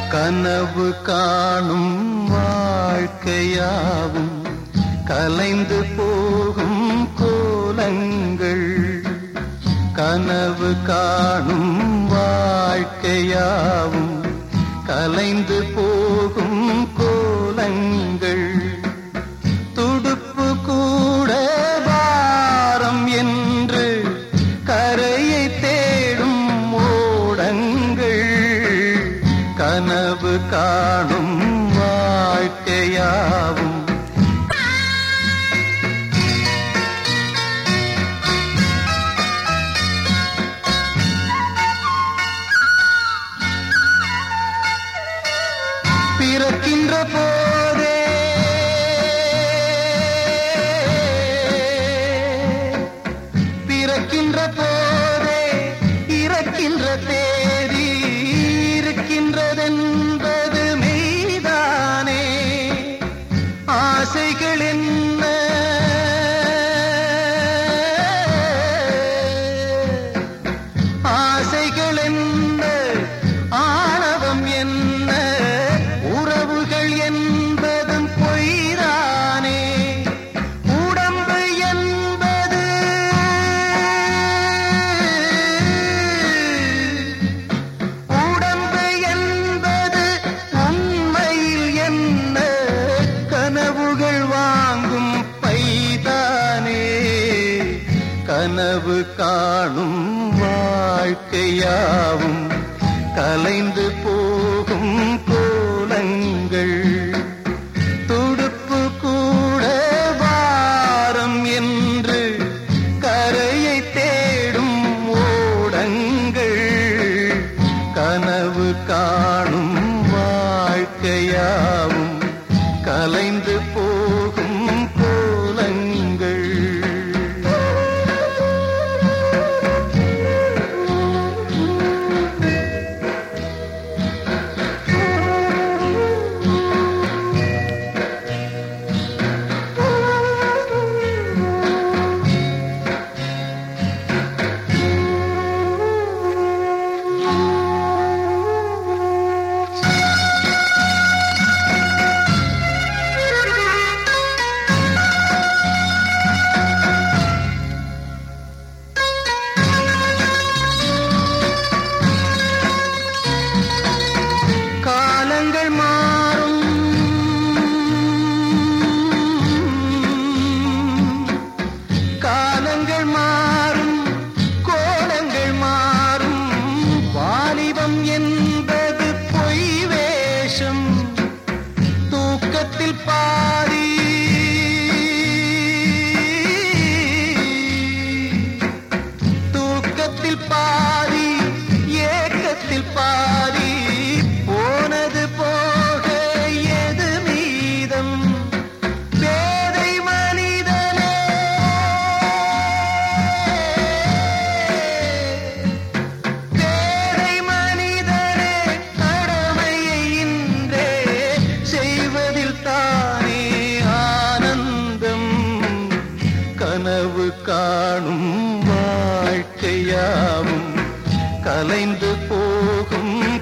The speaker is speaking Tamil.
கனவு காணும் வாழ்க்கையாவும் கலைந்து போகும் கோலங்கள் கனவு காணும் வாழ்க்கையாவும் கலைந்து போகும் கோலங்கள் துடுப்பு கூட பாரம் என்று கரையை தேடும் ஓடங்கள் கனவு காணும் வாழ்க்கையாவும் பிறக்கின்ற போதே பிறக்கின்ற போதே இறக்கின்ற தேதி இருக்கின்றதென்பது மெய்தானே ஆசைகள் என்ன ஆசைகள் என்ன ஆணவம் என்ன உறவுகள் என்பதும் பொய்தானே உடம்பு என்பது உடம்பு என்பது உண்மையில் என்ன கனவுகள் வாங்கும் பைதானே கனவு காணும் வாழ்க்கையாவும் கலைந்து போகும் கோலங்கள் துடுப்பு கூட வாரம் என்று கரையை தேடும் ஓடங்கள் கனவு காணும் வாழ்க்கையாவும் கலைந்து போகும் கோலங்கள் காலங்கள் மாறும் காலங்கள் மாறும் கோலங்கள் மாறும் வாலிபம் என்பது பொய் வேஷம் தூக்கத்தில் பாதி தூக்கத்தில் பாதி ஏக்கத்தில் பாதி போனது போக எது மீதம் பேதை மனிதனே பேதை மனிதனே கடமையை இன்றே செய்வதில் தானே ஆனந்தம் கனவு காணும் வாழ்க்கையாவும் கலைந்து போகும்